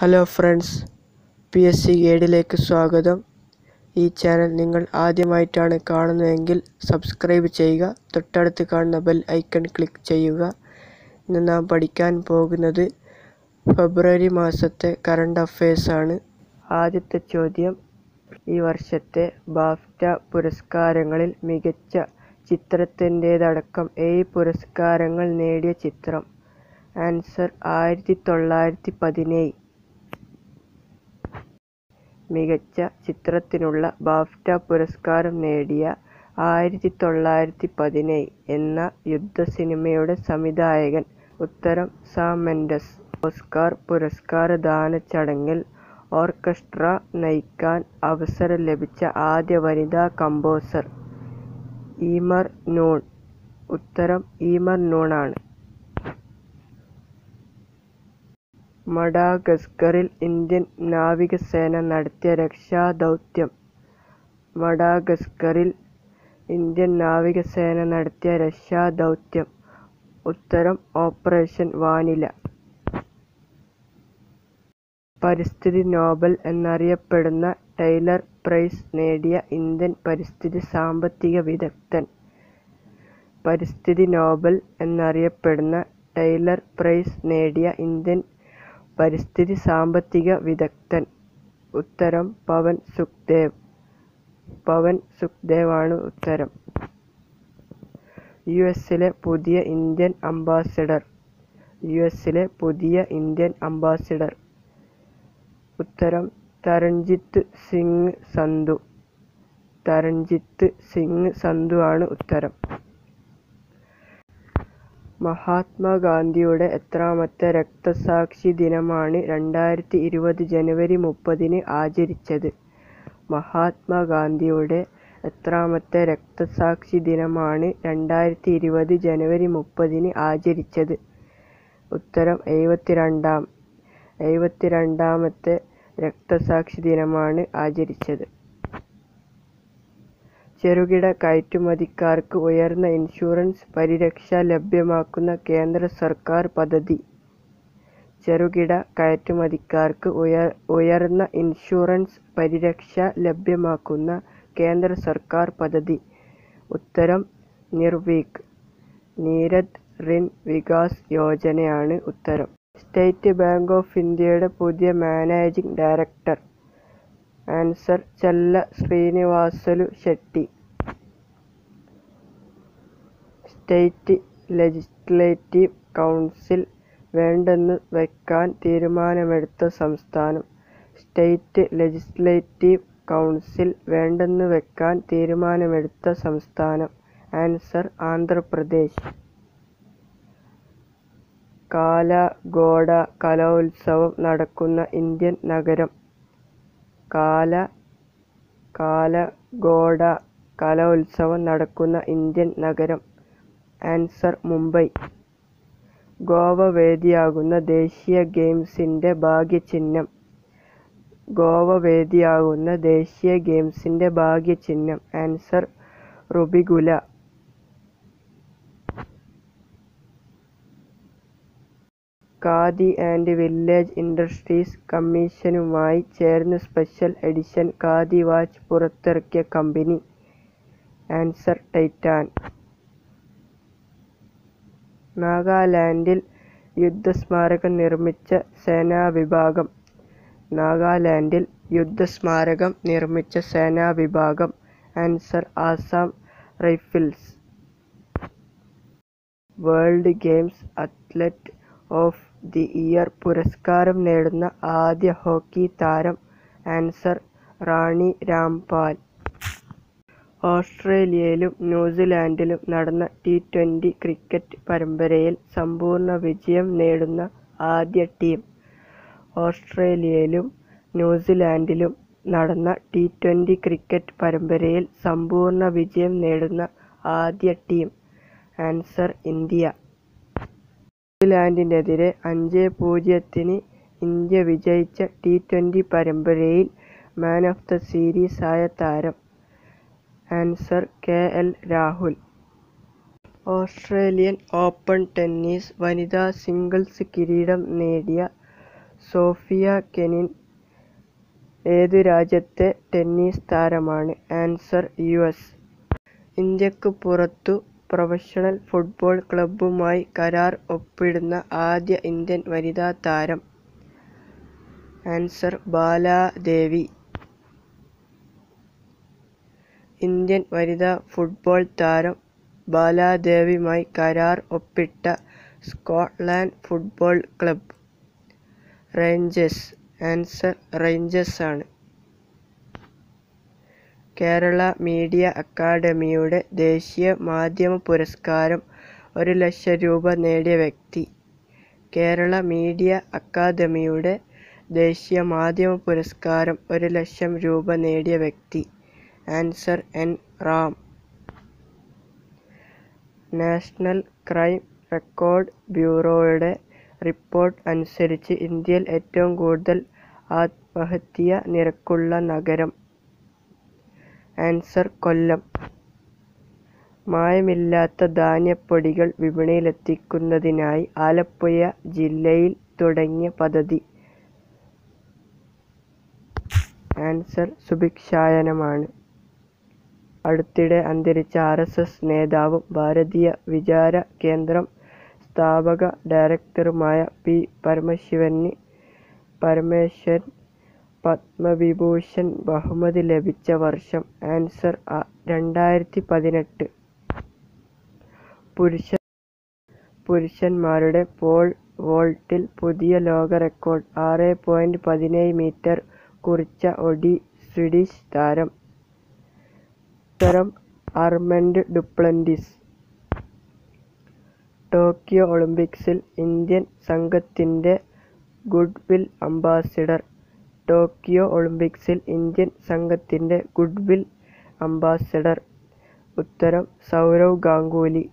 hello friends P S C ഗൈഡിലേക്ക് സ്വാഗതം ഈ ചാനൽ നിങ്ങൾ ആദ്യമായിട്ടാണ് കാണുന്നതെങ്കിൽ സബ്സ്ക്രൈബ് ചെയ്യുക തൊട്ടടുത്ത് കാണുന്ന ബെൽ ഐക്കൺ ക്ലിക്ക് ചെയ്യുക ഇന്ന് നാം പഠിക്കാൻ പോകുന്നത് ഫെബ്രുവരി മാസത്തെ കറണ്ട് അഫയേഴ്സ് ആണ് ആദ്യത്തെ ചോദ്യം ഈ വർഷത്തെ ബാഫ്റ്റ പുരസ്കാരങ്ങളിൽ മികച്ച ചിത്രത്തിൻ്റേതടക്കം ഏഴ് പുരസ്കാരങ്ങൾ നേടിയ ചിത്രം ആൻസർ ആയിരത്തി തൊള്ളായിരത്തി പതിനേഴ് മികച്ച ചിത്രത്തിനുള്ള ബാഫ്റ്റ പുരസ്കാരം നേടിയ ആയിരത്തി തൊള്ളായിരത്തി പതിനേഴ് എന്ന യുദ്ധ സിനിമയുടെ സംവിധായകൻ ഉത്തരം സാം മെൻഡസ് ഓസ്കാർ പുരസ്കാരദാന ചടങ്ങിൽ ഓർക്കസ്ട്ര നയിക്കാൻ അവസരം ലഭിച്ച ആദ്യ വനിതാ കമ്പോസർ ഈമർ നൂൺ ഉത്തരം ഈമർ നൂണാണ് മഡാഗസ്കറിൽ ഇന്ത്യൻ നാവികസേന നടത്തിയ രക്ഷാദൗത്യം മഡാഗസ്കറിൽ ഇന്ത്യൻ നാവികസേന നടത്തിയ രക്ഷാദൗത്യം ഉത്തരം ഓപ്പറേഷൻ വാനില പരിസ്ഥിതി നോബൽ എന്നറിയപ്പെടുന്ന ടൈലർ പ്രൈസ് നേടിയ ഇന്ത്യൻ പരിസ്ഥിതി സാമ്പത്തിക വിദഗ്ധൻ പരിസ്ഥിതി നോബൽ എന്നറിയപ്പെടുന്ന ടൈലർ പ്രൈസ് നേടിയ ഇന്ത്യൻ പരിസ്ഥിതി സാമ്പത്തിക വിദഗ്ധൻ ഉത്തരം പവൻ സുഖ്ദേവ് പവൻ സുഖ്ദേവ് ആണ് ഉത്തരം യു എസിലെ പുതിയ ഇന്ത്യൻ അംബാസിഡർ യു എസിലെ പുതിയ ഇന്ത്യൻ അംബാസിഡർ ഉത്തരം തരൺജിത്ത് സിംഗ് സന്ധു തരൺജിത്ത് സിംഗ് സന്ധു ആണ് ഉത്തരം മഹാത്മാഗാന്ധിയുടെ എത്രാമത്തെ രക്തസാക്ഷി ദിനമാണ് രണ്ടായിരത്തി ഇരുപത് ജനുവരി മുപ്പതിന് ആചരിച്ചത് മഹാത്മാഗാന്ധിയുടെ എത്രാമത്തെ രക്തസാക്ഷി ദിനമാണ് രണ്ടായിരത്തി ഇരുപത് ജനുവരി മുപ്പതിന് ആചരിച്ചത് ഉത്തരം എഴുപത്തിരണ്ടാം എഴുപത്തിരണ്ടാമത്തെ രക്തസാക്ഷി ദിനമാണ് ആചരിച്ചത് ചെറുകിട കയറ്റുമതിക്കാർക്ക് ഉയർന്ന ഇൻഷുറൻസ് പരിരക്ഷ ലഭ്യമാക്കുന്ന കേന്ദ്ര സർക്കാർ പദ്ധതി ചെറുകിട കയറ്റുമതിക്കാർക്ക് ഉയർ ഉയർന്ന ഇൻഷുറൻസ് പരിരക്ഷ ലഭ്യമാക്കുന്ന കേന്ദ്ര സർക്കാർ പദ്ധതി ഉത്തരം നിർവീക് നീരദ് റിൻ വികാസ് യോജനയാണ് ഉത്തരം സ്റ്റേറ്റ് ബാങ്ക് ഓഫ് ഇന്ത്യയുടെ പുതിയ managing director answer Chella Srinivasulu Shetty state legislative council വേണ്ടെന്ന് വെക്കാൻ തീരുമാനമെടുത്ത സംസ്ഥാനം സ്റ്റേറ്റ് ലെജിസ്ലേറ്റീവ് കൗൺസിൽ വേണ്ടെന്ന് വെക്കാൻ തീരുമാനമെടുത്ത സംസ്ഥാനം ആൻസർ ആന്ധ്രാപ്രദേശ് കാലഗോഡ കലോത്സവം നടക്കുന്ന ഇന്ത്യൻ നഗരം കാല കാലഗോഡ കലോത്സവം നടക്കുന്ന ഇന്ത്യൻ നഗരം ആൻസർ മുംബൈ ഗോവ വേദിയാകുന്ന ദേശീയ ഗെയിംസിൻ്റെ ഭാഗ്യചിഹ്നം ഗോവ വേദിയാകുന്ന ദേശീയ ഗെയിംസിൻ്റെ ഭാഗ്യചിഹ്നം answer Rubikula khadi and village industries കമ്മീഷനുമായി ചേർന്ന് സ്പെഷ്യൽ എഡിഷൻ ഖാദി വാച്ച് പുറത്തിറക്കിയ കമ്പനി ആൻസർ ടൈറ്റാൻ നാഗാലാൻഡിൽ യുദ്ധസ്മാരകം നിർമ്മിച്ച സേനാവിഭാഗം നാഗാലാൻഡിൽ യുദ്ധസ്മാരകം നിർമ്മിച്ച സേനാവിഭാഗം answer Assam rifles world games athlete of the year പുരസ്കാരം നേടുന്ന ആദ്യ ഹോക്കി താരം ആൻസർ റാണി രാംപാൽ ഓസ്ട്രേലിയയിലും ന്യൂസിലാൻഡിലും നടന്ന ടി ട്വൻ്റി ക്രിക്കറ്റ് പരമ്പരയിൽ സമ്പൂർണ്ണ വിജയം നേടുന്ന ആദ്യ ടീം ഓസ്ട്രേലിയയിലും ന്യൂസിലാൻഡിലും നടന്ന ടി ട്വൻ്റി ക്രിക്കറ്റ് പരമ്പരയിൽ സമ്പൂർണ്ണ വിജയം നേടുന്ന ആദ്യ ടീം ആൻസർ ഇന്ത്യ ന്യൂസിലാൻഡിനെതിരെ അഞ്ച് പൂജ്യത്തിന് ഇന്ത്യ വിജയിച്ച ടി ട്വൻ്റി പരമ്പരയിൽ മാൻ ഓഫ് ദ സീരീസ് ആയ താരം answer K L Rahul Australian open tennis വനിതാ സിംഗിൾസ് കിരീടം നേടിയ സോഫിയ കെനിൻ ഏതു രാജ്യത്തെ ടെന്നീസ് താരമാണ് ആൻസർ യുഎസ് ഇന്ത്യക്കു പുറത്തു പ്രൊഫഷണൽ ഫുട്ബോൾ ക്ലബ്ബുമായി കരാർ ഒപ്പിടുന്ന ആദ്യ ഇന്ത്യൻ വനിതാ താരം ആൻസർ ബാലാദേവി ഇന്ത്യൻ വനിതാ ഫുട്ബോൾ താരം ബാലാദേവിയുമായി കരാർ ഒപ്പിട്ട Scotland football club Rangers answer Rangers ആണ് കേരള മീഡിയ അക്കാദമിയുടെ ദേശീയ മാധ്യമ പുരസ്കാരം ഒരു ലക്ഷം രൂപ നേടിയ വ്യക്തി കേരള മീഡിയ അക്കാദമിയുടെ ദേശീയ മാധ്യമ പുരസ്കാരം ഒരു ലക്ഷം രൂപ നേടിയ വ്യക്തി answer N Ram national crime record ബ്യൂറോയുടെ റിപ്പോർട്ട് അനുസരിച്ച് ഇന്ത്യയിൽ ഏറ്റവും കൂടുതൽ ആത്മഹത്യാ നിരക്കുള്ള നഗരം ആൻസർ കൊല്ലം മായമില്ലാത്ത ധാന്യപ്പൊടികൾ വിപണിയിലെത്തിക്കുന്നതിനായി ആലപ്പുഴ ജില്ലയിൽ തുടങ്ങിയ പദ്ധതി ആൻസർ സുഭിക്ഷായനമാണ് അടുത്തിടെ അന്തരിച്ച ആർ എസ് എസ് നേതാവും ഭാരതീയ വിചാര കേന്ദ്രം സ്ഥാപക ഡയറക്ടറുമായ പി പരമശിവന് പരമേശ്വരൻ പത്മവിഭൂഷൺ ബഹുമതി ലഭിച്ച വർഷം ആൻസർ രണ്ടായിരത്തി പതിനെട്ട് പുരുഷ പുരുഷന്മാരുടെ പോൾ വോൾട്ടിൽ പുതിയ ലോക റെക്കോർഡ് ആറ് പോയിന്റ് പതിനേഴ് മീറ്റർ കുറിച്ച ഒഡി സ്വീഡിഷ് താരം ഉത്തരം അർമൻഡ് ഡുപ്ലന്റിസ് ടോക്കിയോ ഒളിമ്പിക്സിൽ ഇന്ത്യൻ സംഘത്തിന്റെ ഗുഡ്വിൽ അംബാസിഡർ ടോക്കിയോ ഒളിമ്പിക്സിൽ ഇന്ത്യൻ സംഘത്തിന്റെ ഗുഡ്വിൽ അംബാസഡർ ഉത്തരം സൗരവ് ഗാംഗുലി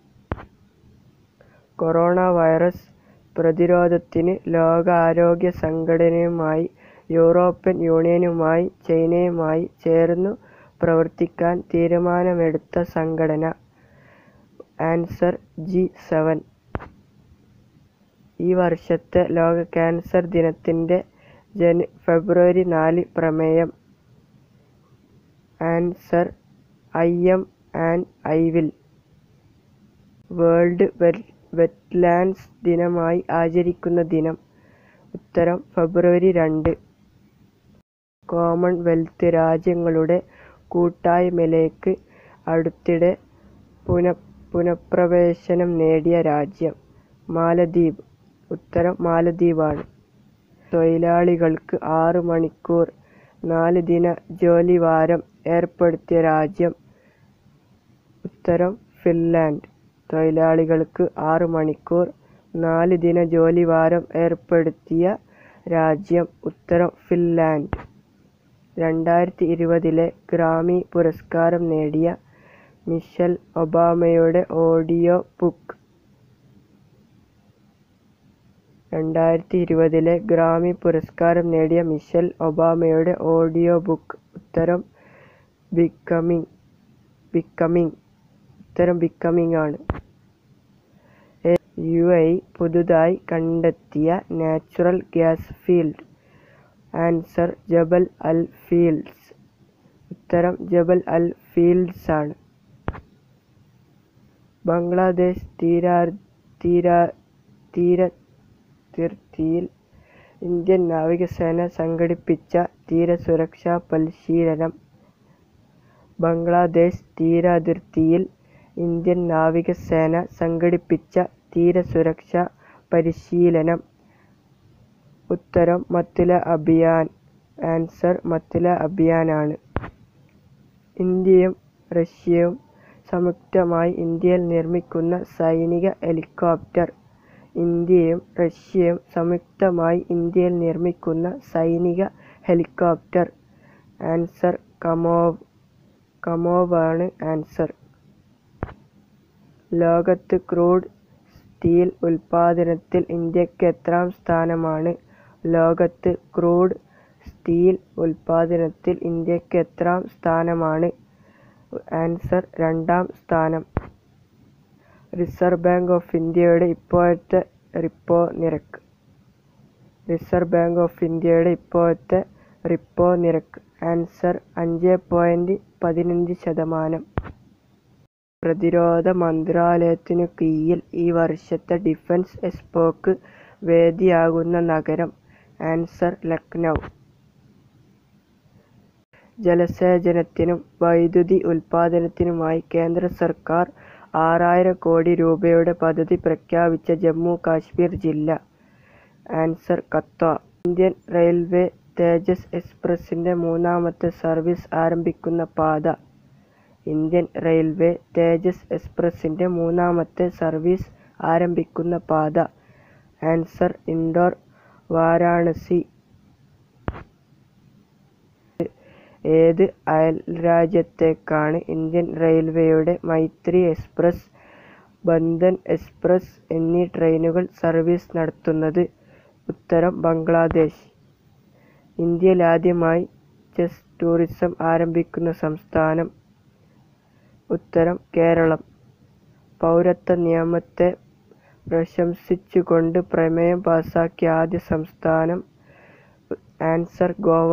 കൊറോണ വൈറസ് പ്രതിരോധത്തിന് ലോകാരോഗ്യ സംഘടനയുമായി യൂറോപ്യൻ യൂണിയനുമായി ചൈനയുമായി ചേർന്നു പ്രവർത്തിക്കാൻ തീരുമാനമെടുത്ത സംഘടന ആൻസർ ജി സെവൻ ഈ വർഷത്തെ ലോക ക്യാൻസർ ദിനത്തിന്റെ ജന ഫെബ്രുവരി നാല് പ്രമേയം answer I am and I will world wetlands ദിനമായി ആചരിക്കുന്ന ദിനം ഉത്തരം ഫെബ്രുവരി രണ്ട് കോമൺവെൽത്ത് രാജ്യങ്ങളുടെ കൂട്ടായ്മയിലേക്ക് അടുത്തിടെ പുന പുനഃപ്രവേശനം നേടിയ രാജ്യം മാലദ്വീപ് ഉത്തരം മാലദ്വീപാണ് തൊഴിലാളികൾക്ക് ആറ് മണിക്കൂർ നാല് ദിന ജോലിവാരം ഏർപ്പെടുത്തിയ രാജ്യം ഉത്തരം ഫിൻലാൻഡ് തൊഴിലാളികൾക്ക് ആറ് മണിക്കൂർ നാല് ദിന ജോലിവാരം ഏർപ്പെടുത്തിയ രാജ്യം ഉത്തരം ഫിൻലാൻഡ് രണ്ടായിരത്തി ഇരുപതിലെ ഗ്രാമി പുരസ്കാരം നേടിയ മിഷൽ ഒബാമയുടെ ഓഡിയോ ബുക്ക് രണ്ടായിരത്തി ഇരുപതിലെ ഗ്രാമി പുരസ്കാരം നേടിയ മിഷൽ ഒബാമയുടെ ഓഡിയോ ബുക്ക് ഉത്തരം ബിക്കമിങ് ബിക്കമിങ് ഉത്തരം ബിക്കമിങ് ആണ് യു ഐ പുതുതായി കണ്ടെത്തിയ natural gas field answer Jebel Ali fields ഉത്തരം ജബൽ അൽ ഫീൽഡ്സ് ആണ് ബംഗ്ലാദേശ് തീരാ തീരാ തീരതിർത്തിയിൽ ഇന്ത്യൻ നാവികസേന സംഘടിപ്പിച്ച തീരസുരക്ഷാ പരിശീലനം ബംഗ്ലാദേശ് തീരാതിർത്തിയിൽ ഇന്ത്യൻ നാവികസേന സംഘടിപ്പിച്ച തീരസുരക്ഷാ പരിശീലനം ഉത്തരം മത്തുല അഭിയാൻ ആൻസർ മത്തുല അഭിയാനാണ് ഇന്ത്യയും റഷ്യയും സംയുക്തമായി ഇന്ത്യയിൽ നിർമ്മിക്കുന്ന സൈനിക ഹെലികോപ്റ്റർ ഇന്ത്യയും റഷ്യയും സംയുക്തമായി ഇന്ത്യയിൽ നിർമ്മിക്കുന്ന സൈനിക ഹെലികോപ്റ്റർ ആൻസർ കമോവ് കമോവ് ആണ് ആൻസർ ലോകത്ത് ക്രൂഡ് സ്റ്റീൽ ഉൽപാദനത്തിൽ ഇന്ത്യക്ക് എത്രാം സ്ഥാനമാണ് ലോകത്ത് ക്രൂഡ് സ്റ്റീൽ ഉൽപാദനത്തിൽ ഇന്ത്യക്ക് എത്രാം സ്ഥാനമാണ് ആൻസർ രണ്ടാം സ്ഥാനം റിസർവ് ബാങ്ക് ഓഫ് ഇന്ത്യയുടെ ഇപ്പോഴത്തെ റിപ്പോ നിരക്ക് റിസർവ് ബാങ്ക് ഓഫ് ഇന്ത്യയുടെ ഇപ്പോഴത്തെ റിപ്പോ നിരക്ക് ആൻസർ അഞ്ച് പോയിന്റ് പതിനഞ്ച് ശതമാനം പ്രതിരോധ മന്ത്രാലയത്തിനു കീഴിൽ ഈ വർഷത്തെ ഡിഫൻസ് എക്സ്പോക്ക് വേദിയാകുന്ന നഗരം ആൻസർ ലക്നൗ ജലസേചനത്തിനും വൈദ്യുതി ഉൽപാദനത്തിനുമായി കേന്ദ്ര സർക്കാർ ആറായിരം കോടി രൂപയുടെ പദ്ധതി പ്രഖ്യാപിച്ച ജമ്മു കാശ്മീർ ജില്ല answer Kathua Indian railway Tejas എക്സ്പ്രസിന്റെ മൂന്നാമത്തെ സർവീസ് ആരംഭിക്കുന്ന പാത ഇന്ത്യൻ റെയിൽവേ തേജസ് എക്സ്പ്രസിന്റെ മൂന്നാമത്തെ സർവീസ് ആരംഭിക്കുന്ന പാത ആൻസർ ഇൻഡോർ വാരാണസി ഏത് അയൽരാജ്യത്തേക്കാണ് ഇന്ത്യൻ റെയിൽവേയുടെ മൈത്രി എക്സ്പ്രസ് ബന്ധൻ എക്സ്പ്രസ് എന്നീ ട്രെയിനുകൾ സർവീസ് നടത്തുന്നത് ഉത്തരം ബംഗ്ലാദേശ് ഇന്ത്യയിലാദ്യമായി ചെസ് ടൂറിസം ആരംഭിക്കുന്ന സംസ്ഥാനം ഉത്തരം കേരളം പൗരത്വ നിയമത്തെ പ്രശംസിച്ചുകൊണ്ട് പ്രമേയം പാസാക്കിയ ആദ്യ സംസ്ഥാനം ആൻസർ ഗോവ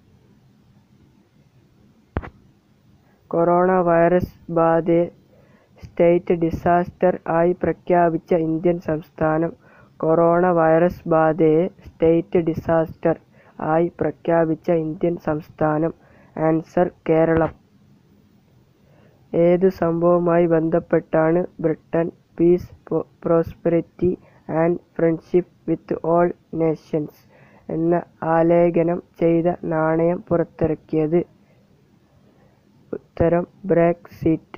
കൊറോണ വൈറസ് ബാധയെ സ്റ്റേറ്റ് ഡിസാസ്റ്റർ ആയി പ്രഖ്യാപിച്ച ഇന്ത്യൻ സംസ്ഥാനം കൊറോണ വൈറസ് ബാധയെ സ്റ്റേറ്റ് ഡിസാസ്റ്റർ ആയി പ്രഖ്യാപിച്ച ഇന്ത്യൻ സംസ്ഥാനം ആൻസർ കേരളം ഏതു സംഭവവുമായി ബന്ധപ്പെട്ടാണ് Britain peace prosperity and friendship with all nations എന്ന ആലേഖനം ചെയ്ത നാണയം പുറത്തിറക്കിയത് ഉത്തരം ബ്രേക്സിറ്റ്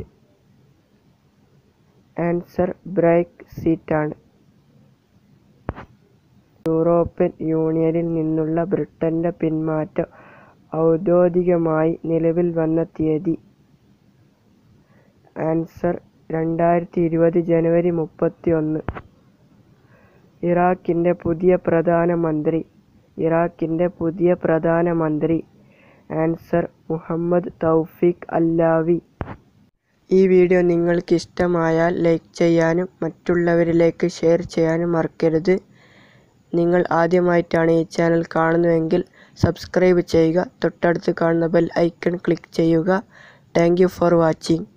ആൻസർ ബ്രേക്സിറ്റാണ് യൂറോപ്യൻ യൂണിയനിൽ നിന്നുള്ള ബ്രിട്ടന്റെ പിന്മാറ്റം ഔദ്യോഗികമായി നിലവിൽ വന്ന തീയതി ആൻസർ രണ്ടായിരത്തി ഇരുപത് ജനുവരി മുപ്പത്തിയൊന്ന് ഇറാഖിന്റെ പുതിയ പ്രധാനമന്ത്രി ഇറാഖിന്റെ പുതിയ പ്രധാനമന്ത്രി ആൻസർ മുഹമ്മദ് തൗഫീഖ് അല്ലാവി ഈ വീഡിയോ നിങ്ങൾക്ക് ഇഷ്ടമായാൽ ലൈക്ക് ചെയ്യാനും മറ്റുള്ളവരിലേക്ക് ഷെയർ ചെയ്യാനും മറക്കരുത് നിങ്ങൾ ആദ്യമായിട്ടാണ് ഈ ചാനൽ കാണുന്നതെങ്കിൽ സബ്സ്ക്രൈബ് ചെയ്യുക തൊട്ടടുത്ത് കാണുന്ന ബെൽ ഐക്കൺ ക്ലിക്ക് ചെയ്യുക താങ്ക് ഫോർ വാച്ചിങ്